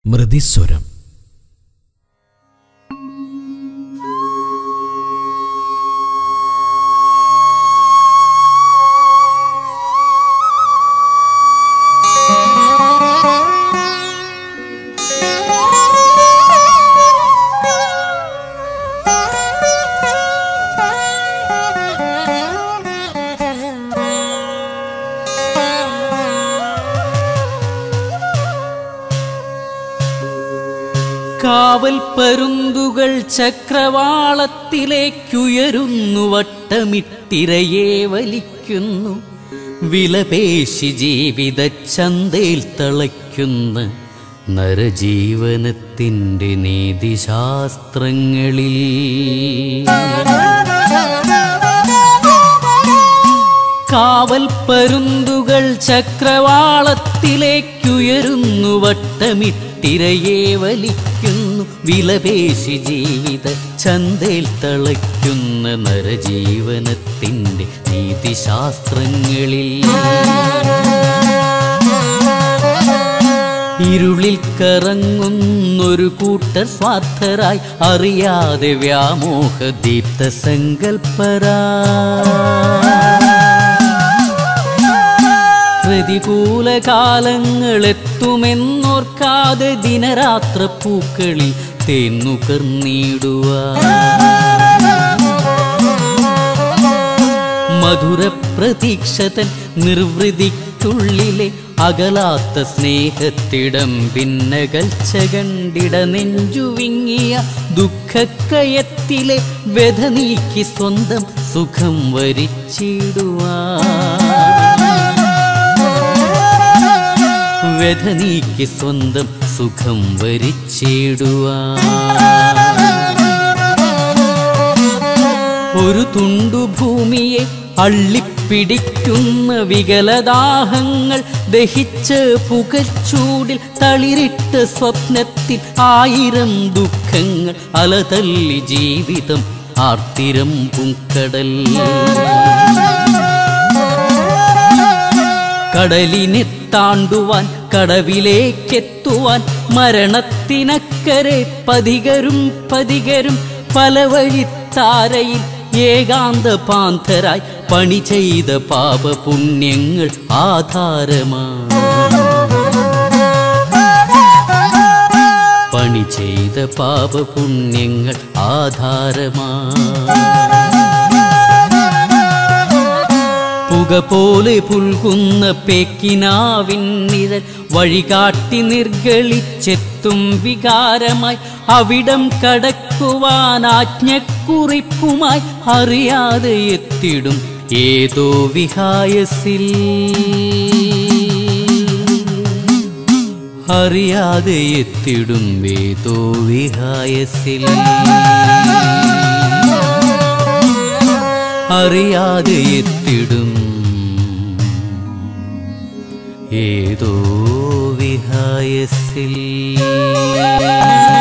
മൃതിസ്വരം കാവൽ പരുന്തുകൾ ചക്രവാളത്തിലേക്കുയരുന്നു വട്ടമിട്ടിരയെ വലിക്കുന്നു വിലപേശി ജീവിത ചന്തയിൽ തളയ്ക്കുന്ന നരജീവനത്തിൻ്റെ നീതിശാസ്ത്രങ്ങളിൽ കാവൽ പരുന്തുകൾ ചക്രവാളത്തിലേക്കുയരുന്നു വട്ടമിട്ടിരയെ വലിക്കുന്നു വിലപേശി ജീവിത ചന്തയിൽ തളയ്ക്കുന്ന നരജീവനത്തിൻ്റെ നീതിശാസ്ത്രങ്ങളിൽ ഇരുളിൽ കറങ്ങുന്നൊരു കൂട്ടർ സ്വാർത്ഥരായി അറിയാതെ വ്യാമോഹ ദീപ്ത സങ്കൽപ്പരാ പ്രതികൂല കാലങ്ങളെത്തുമെന്നോർക്കാതെ ദിനരാത്ര പൂക്കളിൽ തേന്നുകർന്നിടുക മധുര പ്രതീക്ഷതൻ നിർവൃതിക്കുള്ളിലെ അകലാത്ത സ്നേഹത്തിടം ഭിന്നകൽച്ച കണ്ടിട നെഞ്ചുവിങ്ങിയ ദുഃഖക്കയത്തിലെ വ്യഥ നീക്കി സ്വന്തം സുഖം വരിച്ചിടുവാൻ വ്യഥ നീക്കി സ്വന്തം സുഖം വരിച്ചിടുവാൻ ഒരു തുണ്ടു ഭൂമിയെ അള്ളിപ്പിടിക്കുന്ന വികലദാഹങ്ങൾ ദഹിച്ച് പുകച്ചൂടിൽ തളിരിട്ട സ്വപ്നത്തിൽ ആയിരം ദുഃഖങ്ങൾ അലതല്ലി ജീവിതം ആർത്തിരം പൂക്കടൽ കടലിനെ താണ്ടുവാൻ കടവിലേക്കെത്തുവാൻ മരണത്തിനക്കരെ പതികരും പതികരും പല വഴിത്താരയിൽ ഏകാന്ത പാന്തരായി പണി ചെയ്ത പാപപുണ്യങ്ങൾ ആധാരമാ പണി ചെയ്ത പാപപുണ്യങ്ങൾ ആധാരമാ പുക പോലെ പുൽകുന്ന പേക്കിനാവിൻ നിഴൽ വഴികാട്ടി നിർഗളിച്ചെത്തും വികാരമായി അവിടം കടക്കുവാൻ ആജ്ഞക്കുറിപ്പുമായി അറിയാതെ എത്തിടും ഏതോ വിഹായസിൽ അറിയാതെ എത്തിടും ഏതോ വിഹായസിൽ അറിയാതെ എത്തിടും ഏതോ വിഹായസിൽ